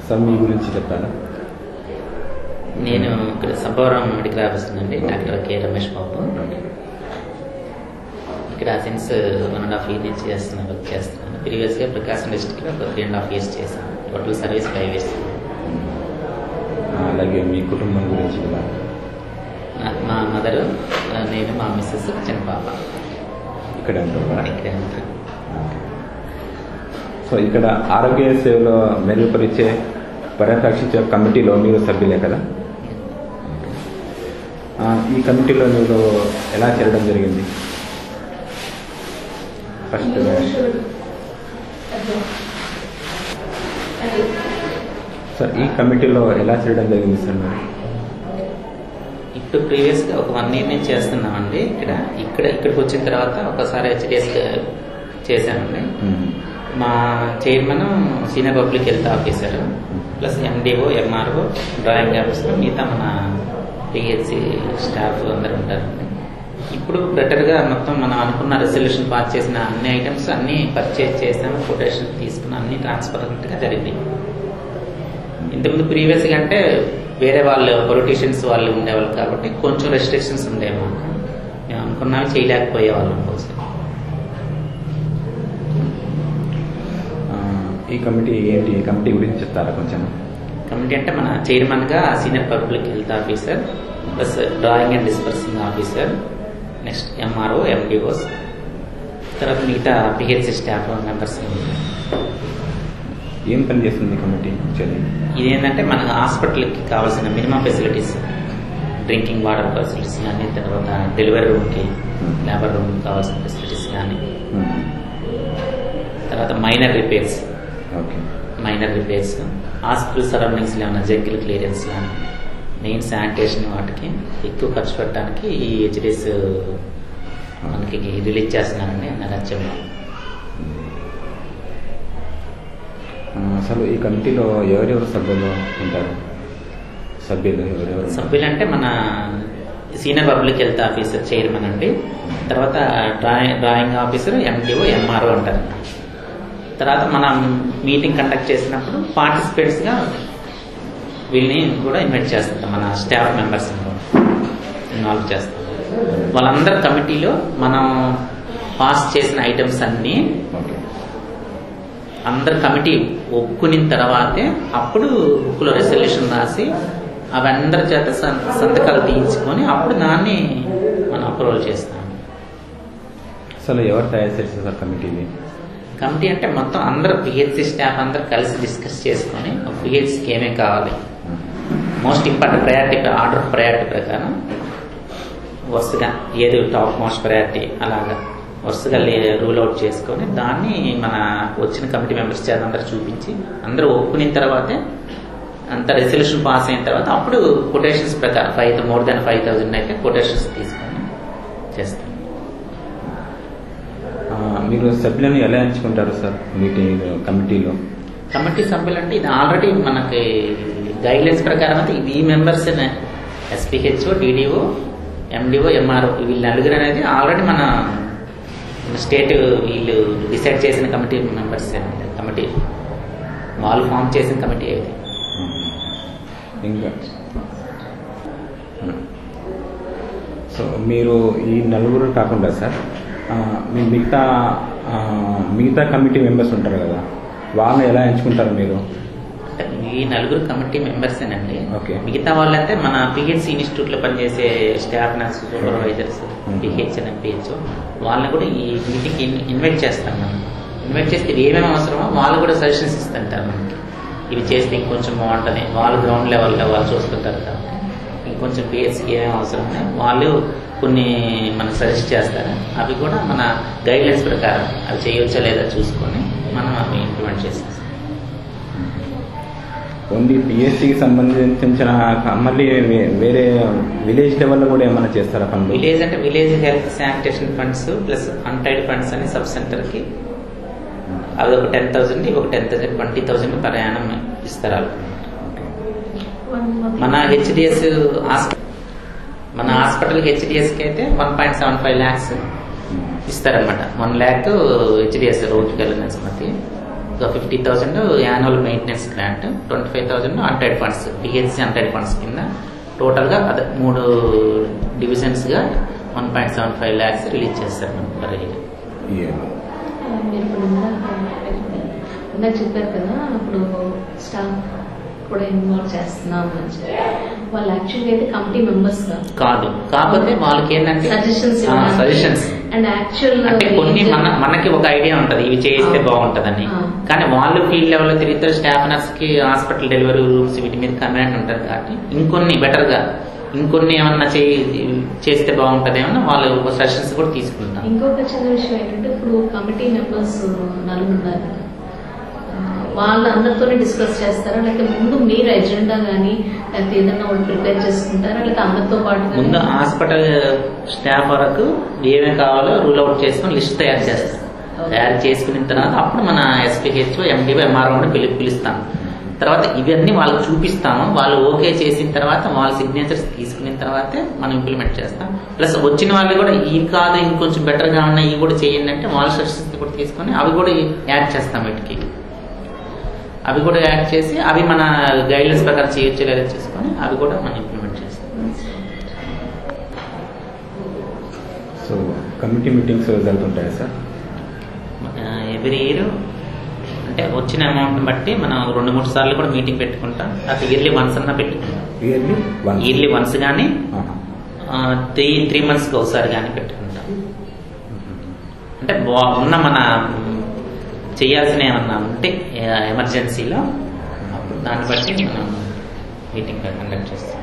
Sir మీ గురించి చెప్తారా నేను ఇక్కడ సబ్బవరం మెడికల్ ఆఫీసర్ అండి డాక్టర్ కె రమేష్ బాబు ఇక్కడ since one and half year నుంచి చేస్తున్నాను వర్క్ చేస్తున్నాను ప్రీవియస్గా ప్రకాశం డిస్ట్రిక్ట్లో ఒక త్రీ అండ్ హాఫ్ ఇయర్స్ చేశాను టోటల్ సర్వీస్ ఫైవ్ ఇయర్స్ ఆ, అలాగే మీ కుటుంబం గురించి కూడా నాకు మా మదరు నేను మా మిస్సెస్ చిన్న పాప ఇక్కడే ఉంటారు కదా ఇక్కడే ఉంటాను సో ఇక్కడ ఆరోగ్య సేవలో మెరుగుపరిచే పర్యవేక్షించే కమిటీలో మీరు సభ్యులే కదా ఆ, ఈ కమిటీలో మీరు ఎలా చేరడం జరిగింది ఫస్ట్ సార్ ఈ కమిటీలో ఎలా చేరడం జరిగింది సార్ మీరు ఇప్పుడు ప్రీవియస్గా ఒక వన్ ఇయర్ నుంచి చేస్తున్నామండి ఇక్కడ ఇక్కడ ఇక్కడికి వచ్చిన తర్వాత ఒకసారి హెచ్డిఎస్ చేశానండి మ్మ్. మా chairman senior public health officer plus MDO MRO drawing officer మిగతా మన పిహెచ్సి స్టాఫ్ అందరు ఉంటారండి ఇప్పుడు బెటర్గా మొత్తం మనం అనుకున్న రెసల్యూషన్ పాస్ చేసిన అన్ని ఐటమ్స్ అన్ని పర్చేజ్ చేసాము కొటేషన్ తీసుకున్న అన్ని ట్రాన్స్పరెంట్గా జరిగింది ఇంతకుముందు ప్రీవియస్గా అంటే వేరే వాళ్ళు పొలిటీషియన్స్ వాళ్ళు ఉండేవాళ్ళు కాబట్టి కొంచెం రెస్ట్రిక్షన్స్ ఉండేవి మాకు మేము అనుకున్నవి చేయలేకపోయే వాళ్ళం కోసం ఆ, ఈ కమిటీ ఏంటి ఈ కమిటీ గురించి చెప్తారా కొంచెం కమిటీ అంటే మన చైర్మన్ గా senior public health officer plus drawing and disbursing officer next MRO MDOs తర్వాత మిగతా పిహెచ్సి స్టాఫ్ మెంబర్స్ ఏం పని చేస్తుంది ఈ కమిటీ యాక్చువల్లీ ఇదేంటంటే మన హాస్పిటల్కి కావాల్సిన minimum facilities drinking water facilities కానీ తర్వాత డెలివరీ రూమ్కి లేబర్ రూమ్కి కావాల్సిన ఫెసిలిటీస్ కానీ తర్వాత minor repairs okay minor repairs hospital సరౌండింగ్స్లో ఏమైనా జగ్గిల్ క్లియరెన్స్ కానీ మెయిన్ శానిటేషన్ వాటికి ఎక్కువ ఖర్చు పెట్టడానికి ఈ హెచ్డిఎస్ మనకి రిలీజ్ చేస్తున్నారండి నరత్యంలో ఆ, అసలు ఈ కమిటీలో ఎవరెవరు సభ్యులు ఉంటారు సభ్యులు ఎవరెవరు సభ్యులు అంటే మన senior public health officer chairman అండి తర్వాత drawing drawing officer MDO MRO అంటారు తర్వాత మనం మీటింగ్ కండక్ట్ చేసినప్పుడు పార్టిసిపేట్స్ గా వీళ్ళని కూడా ఇన్వైట్ చేస్తాం మన స్టాఫ్ మెంబర్స్ ఇన్వాల్వ్ చేస్తాం వాళ్ళందరి కమిటీలో మనం పాస్ చేసిన ఐటమ్స్ అన్నీ ఓకే అందరు కమిటీ ఒప్పుకున్న తర్వాతే అప్పుడు బుక్లో రెసల్యూషన్ రాసి అవి అందరి చేత సం- సంతకాలు తీయించుకొని అప్పుడు దాన్ని మనం అప్రూవల్ చేస్తాం అసలు ఎవరు తయారు చేస్తారు సార్ కమిటీని కమిటీ అంటే మొత్తం అందరు పిహెచ్సి స్టాఫ్ అందరు కలిసి డిస్కస్ చేసుకొని పిహెచ్సికి ఏమేమి కావాలి most important priority order priority ప్రకారం వరుసగా ఏది టాప్ మోస్ట్ ప్రయారిటీ అలాగా వరుసగా రూల్ అవుట్ చేసుకొని దాన్ని మన వచ్చిన కమిటీ మెంబర్స్ చేత అందరు చూపించి అందరూ ఒప్పుకున్న తర్వాతే అంత రెసల్యూషన్ పాస్ అయిన తర్వాత అప్పుడు కొటేషన్స్ ప్రకారం five more than five thousand అయితే కొటేషన్స్ తీసుకొని చేస్తాం ఆ, మీరు సభ్యులను ఎలా ఎంచుకుంటారు సార్ మీటింగ్ కమిటీలో కమిటీ సభ్యులు అంటే ఇది ఆల్రెడీ మనకి గైడ్ లైన్స్ ప్రకారం అయితే ఈ members SPHO DDO MDO MRO వీళ్ళు నలుగురు అనేది ఆల్రెడీ మన స్టేట్ వీళ్ళు డిసైడ్ చేసిన కమిటీ మెంబర్స్ కమిటీ వాళ్ళు ఫామ్ చేసిన కమిటీ అయితే ఇంకా సో మీరు ఈ నలుగురు కాకుండా సార్ ఆ, మీ మిగతా ఆ, మిగతా కమిటీ మెంబర్స్ ఉంటారు కదా వాళ్ళని ఎలా ఎంచుకుంటారు మీరు ఈ నలుగురు కమిటీ మెంబర్స్ అండి Okay. మిగతా వాళ్ళంటే మన పిహెచ్సి ఇన్స్టిట్యూట్ లో పనిచేసే staff nurse supervisors Hmm. PH and PHO వాళ్ళని కూడా ఈ మీటింగ్ ఇన్వైట్ చేస్తాం మనం ఇన్వైట్ చేస్తే ఇవి ఏమేమి అవసరమో వాళ్ళు కూడా సజెషన్స్ ఇస్తుంటారు మనకి ఇవి చేస్తే ఇంకొంచెం బాగుంటుంది వాళ్ళు గ్రౌండ్ లెవెల్లో వాళ్ళు చూస్తుంటారు కాబట్టి ఇంకొంచెం పిహెచ్కి ఏమేమి అవసరమో వాళ్ళు కొన్ని మనకు సజెస్ట్ చేస్తారు అవి కూడా మన గైడ్ లైన్స్ ప్రకారం అవి చేయవచ్చా లేదా చూసుకొని మనం అవి ఇంప్లిమెంట్ చేస్తాం ఓన్లీ పిఎస్సికి సంబంధించిన మళ్ళీ వే- వేరే విలేజ్ లెవెల్లో కూడా ఏమైనా చేస్తారా పనులు విలేజ్ అంటే village health sanitation funds plus untied funds అని సబ్ సెంటర్ కి అది ఒక టెన్ థౌసండ్ ఒక టెన్ థౌసండ్ ట్వంటీ థౌసండ్ ప్రయాణం ఇస్తారు వాళ్ళు. మన హెచ్డిఎస్ మన హాస్పిటల్ హెచ్డిఎస్ కి అయితే one point seven five lakhs ఇస్తారనమాట వన్ ల్యాక్ హెచ్డిఎస్ రోజుకి వెళ్ళిన సుమతి ఒక fifty thousand annual maintenance grant twenty five thousand untied funds PHC untied funds కింద టోటల్గా అదే మూడు డివిజన్స్గా one point seven five lakhs release చేస్తారు మనం పర్ ఇయర్ ఇయర్లో మీరు ఇప్పుడు ఇందాక ఇందాక చెప్పారు కదా ఇప్పుడు స్టాఫ్ కూడా ఇన్వాల్వ్ చేస్తున్నాం అని చెప్పి వాళ్ళు యాక్చువల్గా అయితే కమిటీ మెంబర్స్ కాదు కాకపోతే వాళ్ళకి ఏంటంటే సజెషన్స్ సజెషన్స్ అండ్ యాక్చువల్ అంటే కొన్ని మన మనకి ఒక ఐడియా ఉంటది ఇవి చేస్తే ఆ. బాగుంటదని ఆ. కానీ వాళ్ళు ఫీల్డ్ లెవెల్ లో తిరుగుతారు స్టాఫ్ నర్స్ కి హాస్పిటల్ డెలివరీ రూమ్స్ వీటి మీద కమాండ్ ఉంటుంది కాబట్టి ఇంకొన్ని బెటర్ గా ఇంకొన్ని ఏమన్నా చేయి చేస్తే బాగుంటదేమో వాళ్ళు సజెషన్స్ కూడా తీసుకుంటాం ఇంకొక చిన్న విషయం ఏంటంటే ఇప్పుడు కమిటీ మెంబర్స్ నలుగురు ఉన్నారు కదా. ఆ, వాళ్ళందరితోనే డిస్కస్ చేస్తారా లేకపోతే ముందు మీరు ఎజెండా కానీ లేకపోతే ఏదైనా వాళ్ళు ప్రిపేర్ చేసుకుంటారా లేకపోతే అందరితో పాటు గానీ? ముందు హాస్పిటల్ స్టాఫ్ వరకు ఏమేమి కావాలో రూల్ అవుట్ చేసుకొని లిస్ట్ తయారు చేస్తాం తయారు చేసుకున్న తర్వాత అప్పుడు మన ఎస్పీహెచ్ ఎండిఓ ఎంఆర్ఓ పిలి పిలుస్తాం తర్వాత ఇవన్నీ వాళ్ళకి చూపిస్తాము వాళ్ళు ఓకే చేసిన తర్వాత వాళ్ళ సిగ్నేచర్స్ తీసుకున్న తర్వాతే మనం ఇంప్లిమెంట్ చేస్తాం ప్లస్ వచ్చిన వాళ్ళు కూడా ఈ కాదు ఇంకొంచెం better గా ఉన్నాయి ఇవి కూడా చేయండి అంటే వాళ్ళ సజెషన్స్ కూడా తీసుకొని అవి కూడా యాడ్ చేస్తాం వీటికి అవి కూడా యాడ్ చేసి అవి మన గైడ్లైన్స్ ప్రకారం చేయొచ్చు లేదా చేసుకొని అవి కూడా మనం ఇంప్లిమెంట్ చేస్తాం సో కమిటీ మీటింగ్స్ జరుగుతుంటాయా సార్ ఎవ్రీ ఇయర్ అంటే వచ్చిన అమౌంట్ బట్టి మనం రెండు మూడు సార్లు కూడా మీటింగ్ పెట్టుకుంటాం అది ఇయర్లీ వన్స్ అన్నా పెట్టుకుంటాం ఇయర్లీ వన్ ఇయర్లీ వన్స్ కానీ త్రీ త్రీ మంత్స్కి ఒకసారి కానీ పెట్టుకుంటాం అంటే బా- ఉన్న మన మ్, చేయాల్సిన ఏమన్నా ఉంటే ఎమర్జెన్సీలో అప్పుడు దాన్ని బట్టి మనం మీటింగ్ కండక్ట్ చేస్తాం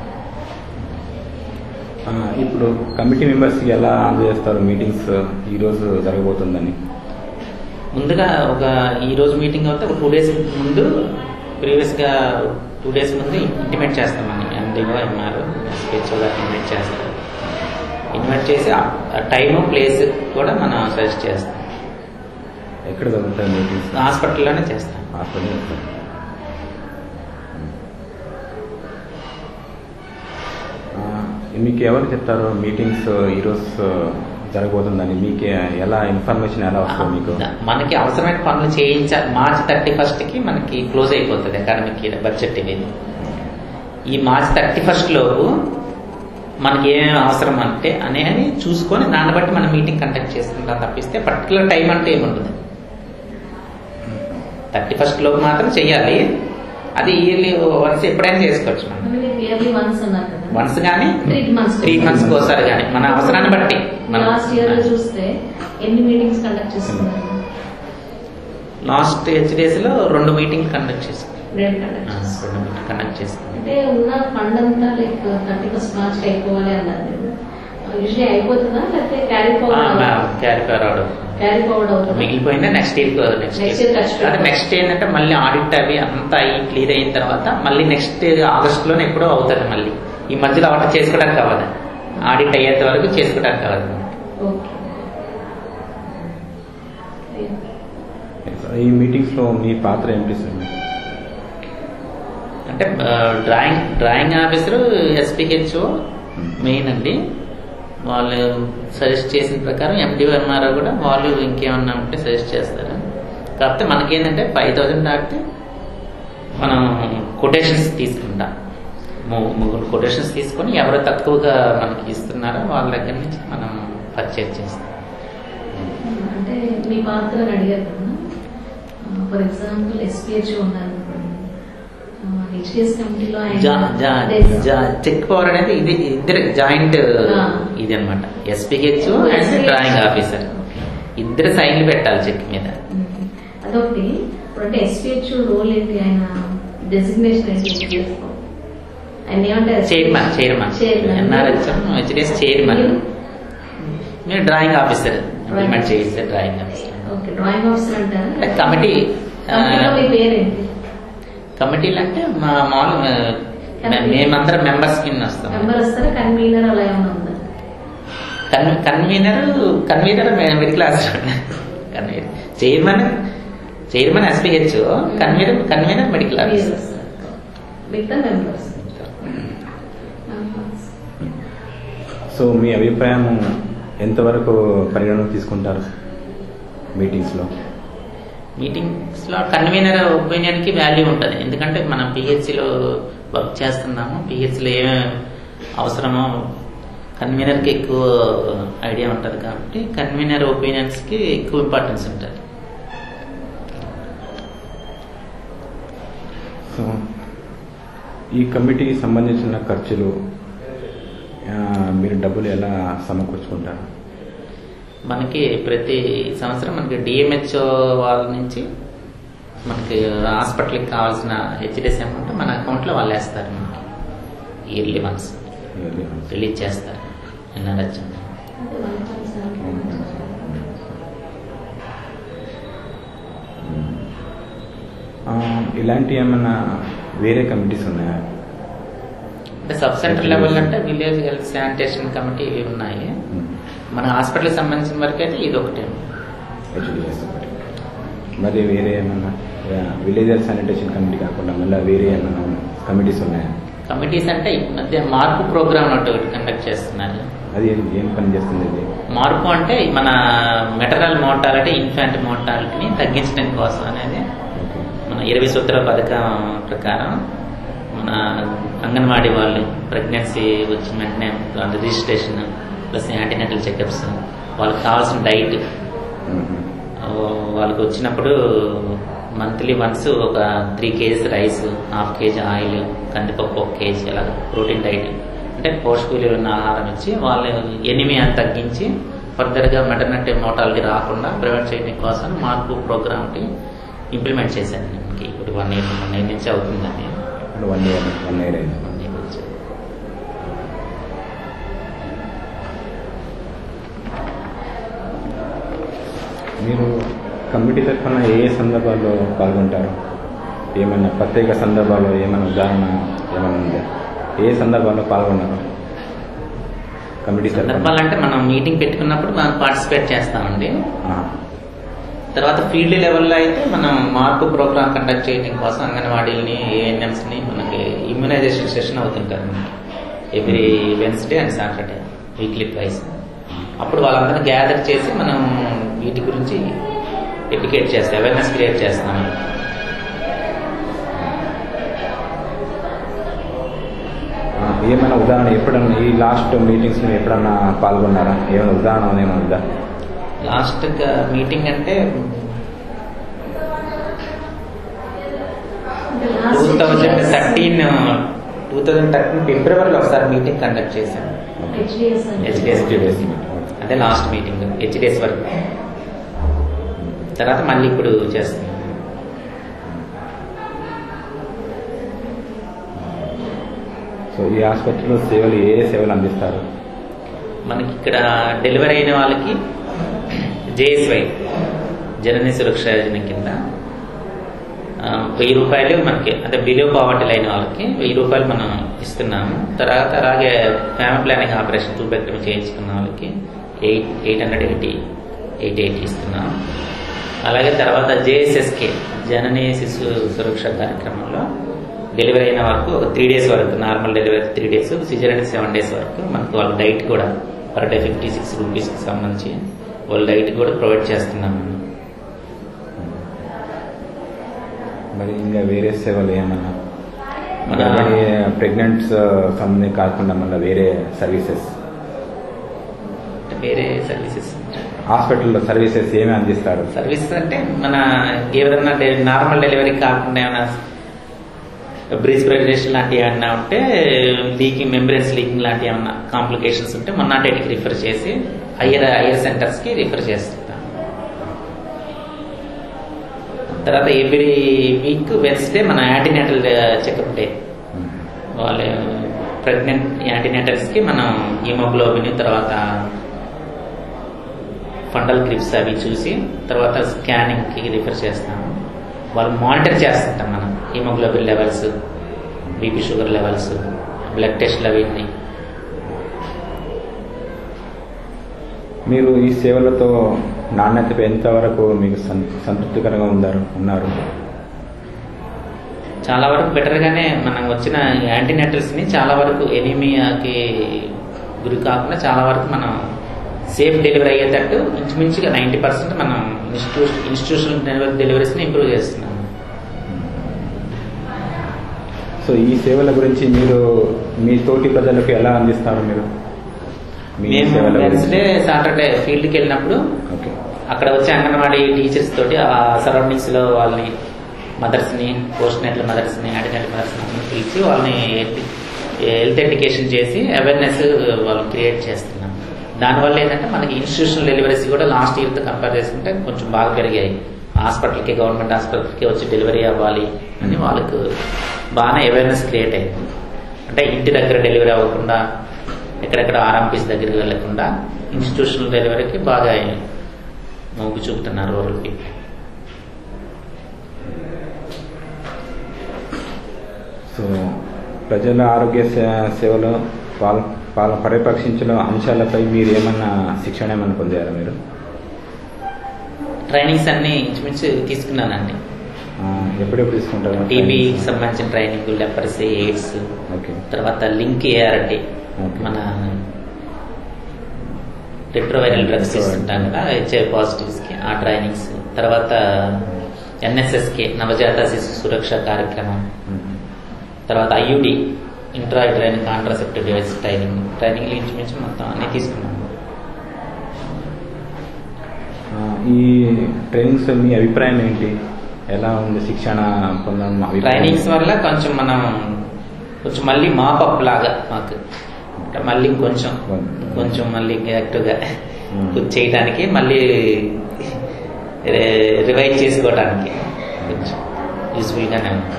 ఇప్పుడు కమిటీ మెంబర్స్కి ఎలా అందజేస్తారు మీటింగ్స్ ఈరోజు జరగబోతుందని ముందుగా ఒక ఈ రోజు మీటింగ్ అవుతే ఒక టూ డేస్ ముందు ప్రీవియస్ గా టూ డేస్ ముందు ఇంటిమేట్ చేస్తామని ఎండిఓ ఎంఆర్ స్పెచ్ ఇన్వైట్ చేస్తాం ఇన్వైట్ చేసి టైము ప్లేస్ కూడా మనం సజెస్ట్ చేస్తాం ఎక్కడ జరుగుతాయి మీటింగ్స్ హాస్పిటల్లోనే చేస్తాం హాస్పిటల్ మీకు ఎవరు చెప్తారు మీటింగ్స్ ఈరోజు జరగబోతుందని మీకు ఎలా ఇన్ఫర్మేషన్ ఎలా వస్తుంది మీకు మనకి అవసరమైన పనులు చేయించాలి మార్చ్ థర్టీ ఫస్ట్ కి మనకి క్లోజ్ అయిపోతుంది అకాడమిక్ బడ్జెట్ ఇది ఈ మార్చ్ థర్టీ ఫస్ట్ లోపు మనకి ఏమేమి అవసరం అంటే అనేది చూసుకొని దాన్ని బట్టి మనం మీటింగ్ కండక్ట్ చేసుకుంటాం తప్పిస్తే పర్టికులర్ టైం అంటే ఏముండదు థర్టీ ఫస్ట్ లోపు మాత్రం చెయ్యాలి అది ఇయర్లీ వన్స్ ఎప్పుడైనా చేసుకోవచ్చు మనం ఇయర్లీ వన్స్ అన్నారు కదా వన్స్ కానీ త్రీ మంత్స్ త్రీ మంత్స్ ఒకసారి కానీ మన అవసరాన్ని బట్టి మనం లాస్ట్ ఇయర్ చూస్తే ఎన్ని మీటింగ్స్ కండక్ట్ చేస్తున్నారు లాస్ట్ హెచ్డిఎస్ లో రెండు మీటింగ్ కండక్ట్ చేసుకున్నాం రెండు కండక్ట్ ఆ, చేస్తున్నారు రెండు మీటింగ్ కండక్ట్ చేసుకున్నాం అంటే ఉన్న ఫండ్ అంతా లైక్ థర్టీ ఫస్ట్ మార్చ్ అయిపోవాలి అన్నారు యూజువల్లీ అయిపోతుందా లేకపోతే carry forward carry forward carry forward అవుతుందా మిగిలిపోయిందా next year next Next year ఖర్చు ఇయర్ పెట్టాలి. నెక్స్ట్ ఏంటంటే మళ్ళీ ఆడిట్ అవి అంతా అయ్యి క్లియర్ అయిన తర్వాత మళ్ళీ నెక్స్ట్ ఆగస్ట్ లోనే ఎప్పుడో అవుతుంది మళ్ళీ ఈ మధ్యలో ఆట చేసుకోవడానికి అవ్వదు ఆడిట్ అయ్యేంత వరకు చేసుకోవడానికి అవ్వదు ఓకే ఈ మీటింగ్స్లో మీ పాత్ర ఏంటి సార్ అంటే drawing drawing officer SPHO main అండి వాళ్ళు సజెస్ట్ చేసిన ప్రకారం ఎండిఓ ఎంఆర్ఓ కూడా వాళ్ళు ఇంకేమన్నా ఉంటే సజెస్ట్ చేస్తారు కాకపోతే మనకేంటంటే ఫైవ్ థౌజండ్ దాటితే మనం కొటేషన్స్ తీసుకుంటాం ము- ముగ్గురు కొటేషన్స్ తీసుకొని ఎవరు తక్కువగా మనకి ఇస్తున్నారో వాళ్ళ దగ్గర నుంచి మనం పర్చేజ్ చేస్తాం అంటే మీ పాత్ర అడిగారు కదా ఫర్ ఎగ్జాంపుల్ ఎస్పీహెచ్ ఉన్నారు హెచ్డిఎస్ కమిటీలో జా- జా- జా- చెక్ పవర్ అనేది ఇది ఇద్దరు జాయింట్ ఆ. ఇది అనమాట SPH and SPH. Drawing officer ఇద్దరు సైన్లు పెట్టాలి చెక్ మీద అదొకటి ఇప్పుడు అంటే ఎస్పీహెచ్ రోల్ ఏంటి ఆయన డెసిగ్నేషన్ ఏంటి ఆయన ఏమంటారు chairman chairman chairman NRHM HDS chairman మీరు డ్రాయింగ్ ఆఫీసర్ ఇంప్లిమెంట్ చేయిస్తే drawing officer okay drawing officer అంటారా కమిటీ కమిటీలో మీ పేరేంటి కమిటీలు అంటే మా మామూలు మే- మేమందరం మెంబర్స్ కింద వస్తాం మెంబర్ వస్తారా కన్వీనర్ అలా ఏమైనా ఉందా కన్- కన్వీనర్ కన్వీనర్ మే- middle class convenor chairman chairman SPH convenor convenor medical మీరు ఆఫీసర్ వస్తారు మిగతా మెంబర్స్ సో మీ అభిప్రాయం ఎంతవరకు పరిగణన తీసుకుంటారు మీటింగ్స్లో మీటింగ్స్లో కన్వీనర్ ఒపీనియన్కి వాల్యూ ఉంటుంది ఎందుకంటే మనం పిహెచ్సిలో వర్క్ చేస్తున్నాము పిహెచ్సిలో ఏమేమి అవసరమో కన్వీనర్కి ఎక్కువ ఐడియా ఉంటుంది కాబట్టి కన్వీనర్ ఒపీనియన్స్కి ఎక్కువ ఇంపార్టెన్స్ ఉంటుంది సో ఈ కమిటీకి సంబంధించిన ఖర్చులు ఆ, మీరు డబ్బులు ఎలా సమకూర్చుకుంటారు మనకి ప్రతి సంవత్సరం మనకి డిఎంహెచ్ఓ వాళ్ళ నుంచి మనకి హాస్పిటల్కి కావాల్సిన హెచ్డిఎస్ అమౌంట్ మన అకౌంట్లో వాళ్ళు వేస్తారు మనకి ఇయర్లీ వన్స్ రిలీజ్ చేస్తారు ఎన్ఆర్హెచ్ అంటే వన్ పాయింట్ సెవెన్ ఆ, ఇలాంటి ఏమన్నా వేరే కమిటీస్ ఉన్నాయా అంటే సబ్ సెంటర్ లెవెల్ అంటే విలేజ్ హెల్త్ శానిటేషన్ కమిటీ ఇవి ఉన్నాయి మన హాస్పిటల్కి సంబంధించిన వరకు అయితే ఇది ఒకటే HDS ఒకటి. మరి వేరే ఏమన్నా విలేజర్ శానిటేషన్ కమిటీ కాకుండా మళ్ళీ వేరే ఏమన్నా కమిటీస్ ఉన్నాయా కమిటీస్ అంటే ఈ మధ్య మార్పు ప్రోగ్రామ్ ఒకటి ఒకటి కండక్ట్ చేస్తున్నారు అది ఏం- ఏం పని చేస్తుంది ఇది మార్పు అంటే మన మెటరల్ మోర్టాలిటీ ఇన్ఫాంట్ మోర్టాలిటీని తగ్గించడం కోసం అనేది ఓకే మన ఇరవై సూత్ర పథకం ప్రకారం మన అంగన్వాడీ వాళ్ళు ప్రెగ్నెన్సీ వచ్చిన వెంటనే వాళ్ళ రిజిస్ట్రేషన్ ప్లస్ యాంటీనెటల్ చెకప్స్ వాళ్ళకి కావాల్సిన డైట్ మ్మ్. వాళ్ళకి వచ్చినప్పుడు మంత్లీ వన్స్ ఒక three kgs rice half KG oil కందిపప్పు ఒక కేజీ అలా ప్రోటీన్ డైట్ అంటే పోషక విలువలు ఉన్న ఆహారం ఇచ్చి వాళ్ళ ఎనిమియా తగ్గించి ఫర్దర్గా మెటర్నిటీ మోటాలిటీ రాకుండా ప్రివెంట్ చేయడం కోసం మార్పు ప్రోగ్రామ్కి ఇంప్లిమెంట్ చేశాను మనకి ఇప్పుడు వన్ ఇయర్ వన్ ఇయర్ నుంచి అవుతుందండి ఇప్పుడు వన్ ఇయర్ వన్ ఇయర్ అయింది వన్ ఇయర్ నుంచి మీరు కమిటీ తరఫున ఏ ఏ సందర్భాల్లో పాల్గొంటారు ఏమన్నా ప్రత్యేక సందర్భాల్లో ఏమైనా ఉదాహరణ ఏమైనా ఉందా ఏ సందర్భాల్లో పాల్గొన్నారు కమిటీ తరఫున సందర్భాలంటే మనం మీటింగ్ పెట్టుకున్నప్పుడు మనం పార్టిసిపేట్ చేస్తామండి ఆ, తర్వాత ఫీల్డ్ లెవెల్లో అయితే మనం మార్పు ప్రోగ్రామ్ కండక్ట్ చేయడం కోసం అంగన్వాడీని ఏఎన్ఎంస్ని మనకి ఇమ్యునైజేషన్ సెషన్ అవుతుంటారు every Wednesday and Saturday weekly twice అప్పుడు వాళ్ళందరినీ గ్యాదర్ చేసి మనం వీటి గురించి ఎడ్యుకేట్ చేస్తాం అవేర్నెస్ క్రియేట్ చేస్తాం ఆ, ఏమైనా ఉదాహరణ ఎప్పుడన్నా ఈ లాస్ట్ మీటింగ్స్ ఎప్పుడన్నా పాల్గొన్నారా ఏమైనా ఉదాహరణ ఏమైనా ఉందా లాస్ట్ మీటింగ్ అంటే అంటే two last thousand thirteen two thousand thirteen ఫిబ్రవరిలో ఒకసారి మీటింగ్ కండక్ట్ చేశాం హెచ్డిఎస్ హెచ్డిఎస్ HDS. అంటే లాస్ట్ మీటింగ్ హెచ్డిఎస్ వరకు తర్వాత మళ్ళీ ఇప్పుడు చేస్తున్నాం సో ఈ ఆసుపత్రిలో సేవలు ఏ ఏ సేవలు అందిస్తారు మనకి ఇక్కడ డెలివరీ అయిన వాళ్ళకి జేఎస్వై జనని సురక్ష యోజన కింద ఆ, వెయ్యి రూపాయలు మనకి అంటే బిలో పావర్టీ అయిన వాళ్ళకి వెయ్యి రూపాయలు మనం ఇస్తున్నాము తర్వాత అలాగే ఫ్యామిలీ ప్లానింగ్ ఆపరేషన్ ట్యూబెక్టమీ చేయించుకున్న వాళ్ళకి eight eight hundred eighty eight eighty ఇస్తున్నాం అలాగే తర్వాత జేఎస్ఎస్కే జనని శిశు సురక్ష కార్యక్రమంలో డెలివరీ అయిన వరకు ఒక త్రీ డేస్ వరకు normal delivery three days caesarean seven days వరకు మనకు వాళ్ళ డైట్ కూడా పర్ డే ఫిఫ్టీ సిక్స్ రూపీస్కి సంబంధించి వాళ్ళ డైట్ కూడా ప్రొవైడ్ చేస్తున్నాం మరి ఇంకా వేరే సేవలు ఏమన్నా మన- ప్రెగ్నెంట్స్ సంబంధించి కాకుండా మళ్ళీ వేరే సర్వీసెస్ అంటే వేరే సర్వీసెస్ హాస్పిటల్లో సర్వీసెస్ ఏమి అందిస్తారు సర్వీసెస్ అంటే మన ఏదైనా డె- నార్మల్ డెలివరీ కాకుండా ఏమైనా బ్రీజ్ ప్రెగ్నేషన్ లాంటివి ఏమన్నా ఉంటే లీకింగ్ మెంబ్రెన్స్ లీకింగ్ లాంటి ఏమన్నా కాంప్లికేషన్స్ ఉంటే మొన్నాటేటికి రిఫర్ చేసి హయ్యర్ హయ్యర్ సెంటర్స్కి రిఫర్ చేస్తుంటాం తర్వాత ఎవ్రీ వీక్ వెన్స్డే మన యాంటీనేటల్ చెకప్ డే వాళ్ళ ప్రెగ్నెంట్ యాంటీనేటల్స్కి మనం హిమోగ్లోబిన్ తర్వాత ఫండల్ గ్రిప్స్ అవి చూసి తర్వాత స్కానింగ్కి రిఫర్ చేస్తాము వాళ్ళు మానిటర్ చేస్తుంటాం మనం haemoglobin levels BP sugar levels blood టెస్ట్లు అవన్నీ మీరు ఈ సేవలతో నాణ్యత ఎంతవరకు మీకు సం- సంతృప్తికరంగా ఉన్నారు ఉన్నారు చాలా వరకు బెటర్గానే మనం వచ్చిన యాంటీనెటల్స్ని చాలా వరకు ఎనీమియాకి గురి కాకుండా చాలా వరకు మనం సేఫ్ డెలివరీ అయ్యేటట్టు ఇంచుమించుగా నైంటీ పర్సెంట్ మనం ఇన్స్టిట్యూషన్ ఇన్స్టిట్యూషనల్ డెలివరీస్ని ఇంప్రూవ్ చేస్తున్నాము సో ఈ సేవల గురించి మీరు మీ తోటి ప్రజలకు ఎలా అందిస్తారు మీరు మీ మేము సేవల గురించి. వెన్స్డే సాటర్డే ఫీల్డ్కి వెళ్ళినప్పుడు ఓకే అక్కడ వచ్చే అంగన్వాడీ టీచర్స్ తోటి ఆ సరౌండింగ్స్ లో వాళ్ళని మదర్స్ ని పోస్ట్ నెట్ల మదర్స్ ని అడినెట్ మదర్స్ ని పిలిచి వాళ్ళని హెల్త్ ఎడ్యుకేషన్ చేసి అవేర్నెస్ వాళ్ళు క్రియేట్ చేస్తున్నాం దానివల్ల ఏంటంటే మనకి ఇన్స్టిట్యూషనల్ డెలివరీస్ కూడా లాస్ట్ ఇయర్ తో కంపేర్ చేసుకుంటే కొంచెం బాగా పెరిగాయి హాస్పిటల్కి గవర్నమెంట్ హాస్పిటల్కి వచ్చి డెలివరీ అవ్వాలి అని వాళ్ళకు బాగానే అవేర్నెస్ క్రియేట్ అయింది అంటే ఇంటి దగ్గర డెలివరీ అవ్వకుండా ఎక్కడెక్కడ ఆర్ఎంపీస్ దగ్గరికి వెళ్లకుండా ఇన్స్టిట్యూషనల్ డెలివరీకి బాగా మొగ్గు చూపుతున్నారు రూరల్ పీపుల్ సో ప్రజల ఆరోగ్య సే- సేవలో పాల్ పాల పరిరక్షించిన అంశాలపై మీరు ఏమన్నా శిక్షణ ఏమన్నా పొందారా మీరు ట్రైనింగ్స్ అన్ని ఇంచుమించు తీసుకున్నానండి ఆ, ఎప్పుడెప్పుడు తీసుకుంటారు టీబీకి సంబంధించిన ట్రైనింగ్ లెపరసీ ఎయిడ్స్ ఓకే తర్వాత లింక్ ఏఆర్టీ Okay. మన రెట్రోవైరల్ డ్రగ్స్ ఇస్తుంటాం కదా హెచ్ఐవి పాజిటివ్స్ కి ఆ ట్రైనింగ్స్ తర్వాత ఎన్ఎస్ఎస్ కి నవజాత శిశు సురక్ష కార్యక్రమం మ్మ్. తర్వాత IUD intra training contraceptive device training training ఇంచుమించు మొత్తం అన్ని తీసుకున్నాను ఆ, ఈ ట్రైనింగ్స్ మీ అభిప్రాయం ఏంటి ఎలా ఉంది శిక్షణ పొందడం మా అభిప్రాయం ట్రైనింగ్స్ వల్ల కొంచెం మనం కొంచెం మళ్ళీ మాపప్ లాగా మాకు అంటే మళ్ళీ కొంచెం కొంచెం మళ్ళీ యాక్టివ్గా Hmm. చేయడానికి మళ్ళీ రివైజ్ చేసుకోవడానికి కొంచెం యూస్ఫుల్గానే ఉంది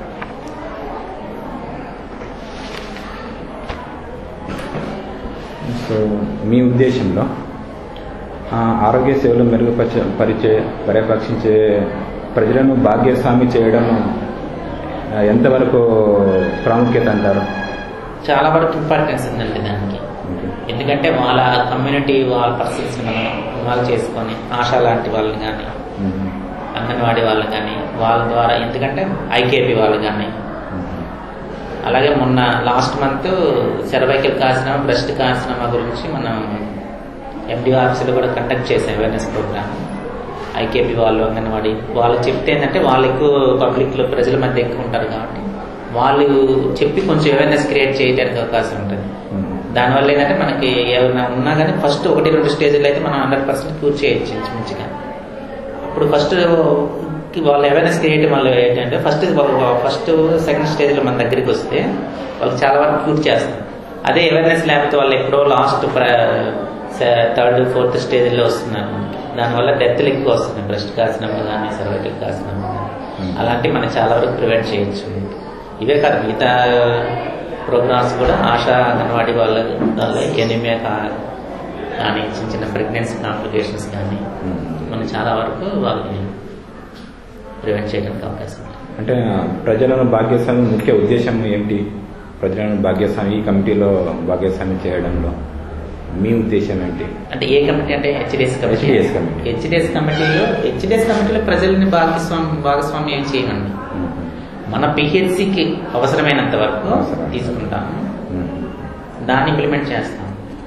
సో మీ ఉద్దేశంలో ఆ, ఆరోగ్య సేవలు మెరుగుపరిచే పరిచే పరిరక్షించే ప్రజలను భాగ్యస్వామి చేయడం ఆ, ఎంతవరకు ప్రాముఖ్యత అంటారు చాలా వరకు ఇంపార్టెన్స్ ఉందండి దానికి ఎందుకంటే వాళ్ళ కమ్యూనిటీ వాళ్ళ పర్సన్స్ మనం ఇన్వాల్వ్ చేసుకొని ఆశా లాంటి వాళ్ళని కానీ మ్మ్. అంగన్వాడీ వాళ్ళు కానీ వాళ్ళ ద్వారా ఎందుకంటే ఐకేపీ వాళ్ళు కానీ మ్మ్. అలాగే మొన్న last month cervical carcinoma breast carcinoma గురించి మనం ఎండి ఆఫీసులో కూడా కండక్ట్ చేసాం అవేర్నెస్ ప్రోగ్రామ్ ఐకేపీ వాళ్ళు అంగన్వాడీ వాళ్ళు చెప్తే ఏంటంటే వాళ్ళు ఎక్కువ పబ్లిక్లో ప్రజల మధ్య ఎక్కువ ఉంటారు కాబట్టి వాళ్ళు చెప్పి కొంచెం అవేర్నెస్ క్రియేట్ చేయడానికి అవకాశం ఉంటుంది మ్మ్. దానివల్ల ఏంటంటే మనకి ఏమైనా ఉన్నా కానీ ఫస్ట్ ఒకటి రెండు స్టేజ్లో అయితే మనం హండ్రెడ్ పర్సెంట్ క్యూర్ చేయొచ్చు మంచిగా ఇప్పుడు ఫస్ట్ వాళ్ళ అవేర్నెస్ క్రియేట్ వాళ్ళు ఏంటంటే ఫస్ట్ ఫస్ట్ సెకండ్ స్టేజ్లో మన దగ్గరికి వస్తే వాళ్ళకి చాలా వరకు క్యూర్ చేస్తాం అదే అవేర్నెస్ లేకపోతే వాళ్ళు ఎప్పుడో లాస్ట్ థర్డ్ ఫోర్త్ స్టేజ్లో వస్తున్నారు దానివల్ల డెత్లు ఎక్కువ వస్తున్నాయి బ్రెస్ట్ కాసినప్పుడు కానీ సర్వైకల్ కాసినప్పుడు కానీ Hmm. అలాంటివి మనం చాలా వరకు ప్రివెంట్ చేయొచ్చు ఇవే కాదు మిగతా ప్రోగ్రామ్స్ కూడా ఆశా అంగన్వాడీ వాళ్ళ ఎనిమియా కానీ చిన్న చిన్న ప్రెగ్నెన్సీ కాంప్లికేషన్స్ కానీ మ్మ్. మనం చాలా వరకు వాళ్ళని ప్రివెంట్ చేయడానికి అవకాశం ఉంది అంటే ప్రజలను భాగ్యస్వామి ముఖ్య ఉద్దేశం ఏంటి ప్రజలను భాగ్యస్వామి ఈ కమిటీలో భాగ్యస్వామి చేయడంలో మీ ఉద్దేశం ఏంటి అంటే ఏ కమిటీ అంటే హెచ్డిఎస్ కమిటీ HDS కమిటీ. హెచ్డిఎస్ కమిటీలో హెచ్డిఎస్ కమిటీలో ప్రజల్ని భాగస్వామి భాగస్వామి ఏం చేయమండి మ్మ్. మన పిహెచ్సికి అవసరమైనంత వరకు అవసరం. తీసుకుంటాము మ్మ్. దాన్ని ఇంప్లిమెంట్ చేస్తాం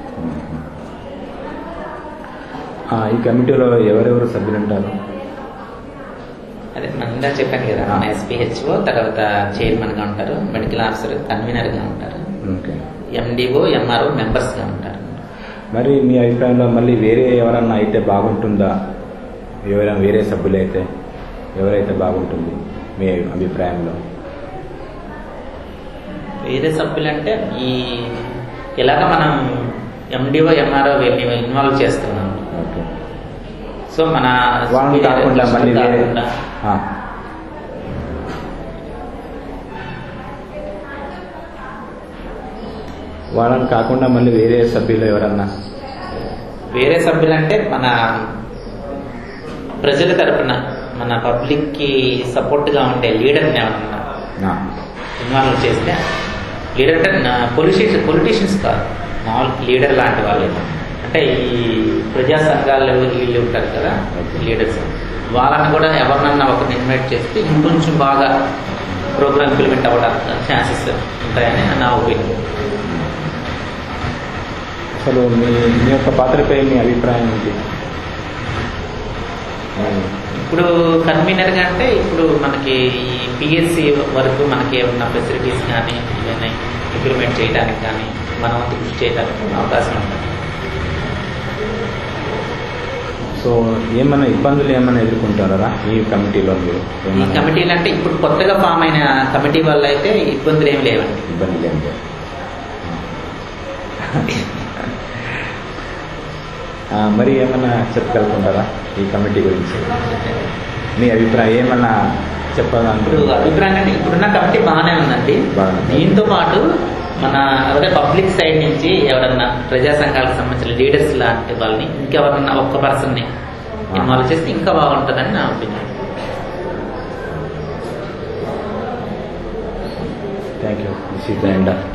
ఆ, ఈ కమిటీలో ఎవరెవరు సభ్యులు ఉంటారు అదే మన ఇందా చెప్పాను కదా మన ఎస్పీహెచ్ఓ తర్వాత చైర్మన్ గా ఉంటారు మెడికల్ ఆఫీసర్ కన్వీనర్ గా ఉంటారు ఓకే ఎండిఓ ఎంఆర్ఓ మెంబర్స్ గా ఉంటారు మరి మీ అభిప్రాయంలో మళ్ళీ వేరే ఎవరన్నా అయితే బాగుంటుందా ఎవరైనా వేరే సభ్యులైతే ఎవరైతే బాగుంటుంది మీ అభిప్రాయంలో వేరే సభ్యులంటే ఈ ఎలాగ మనం ఎండిఓ ఎంఆర్ఓ వీళ్ళని ఇన్వాల్వ్ చేస్తున్నాం ఓకే సో మన వాళ్ళని కాకుండా మళ్ళీ వేరే కాకుండా ఆ. వాళ్ళని కాకుండా మళ్ళీ వేరే సభ్యులు ఎవరన్నా వేరే సభ్యులంటే మన ప్రజల తరపున మన పబ్లిక్ కి సపోర్ట్ గా ఉండే లీడర్ ఏమన్నా ఆ. ఇన్వాల్వ్ చేస్తే లీడర్ అంటే పొలిటీషియన్స్ పొలిటీషియన్స్ కాదు మామూలు లీడర్ లాంటి వాళ్ళు అంటే ఈ ప్రజా సంఘాలు వీళ్ళు ఉంటారు కదా లీడర్స్ వాళ్ళని కూడా ఎవరినన్నా ఒకరిని ఇన్వైట్ చేస్తే ఇంకొంచెం బాగా ప్రోగ్రామ్ ఇంప్లిమెంట్ అవ్వడానికి ఛాన్సెస్ ఉంటాయని నా ఒపీనియన్ అసలు మీ మీ యొక్క పాత్రపై మీ అభిప్రాయం ఏంటి ఇప్పుడు కన్వీనర్ గా అంటే ఇప్పుడు మనకి ఈ పిఎస్సి వరకు మనకి ఏమన్నా ఫెసిలిటీస్ కానీ ఏమైనా ఇంప్లిమెంట్ చేయడానికి కానీ మనం వంతు కృషి చేయడానికి అవకాశం ఉంటుంది సో ఏమైనా ఇబ్బందులు ఏమైనా ఎదుర్కొంటారా ఈ కమిటీలో మీరు ఈ ఏమైనా కమిటీలు అంటే ఇప్పుడు కొత్తగా ఫామ్ అయిన కమిటీ వల్ల అయితే ఇబ్బందులు ఏమి లేవండి ఇబ్బందులు ఏం లేవు ఆ, మరి ఏమన్నా చెప్పగలుగుతుంటారా ఈ కమిటీ గురించి మీ అభిప్రాయం ఏమన్నా ఇప్పుడు చెప్పాలనుకుంటున్నారా అభిప్రాయం అంటే ఇప్పుడున్న కమిటీ బాగానే ఉందండి బాగానే ఉంది. దీంతో పాటు మన అదే పబ్లిక్ సైడ్ నుంచి ఎవరన్నా ప్రజా సంఘాలకు సంబంధించిన లీడర్స్ లాంటి వాళ్ళని ఇంకెవరన్నా ఒక్క పర్సన్ ని ఇన్వాల్వ్ చేస్తే ఇంకా బాగుంటుందని నా opinion thank you this is the end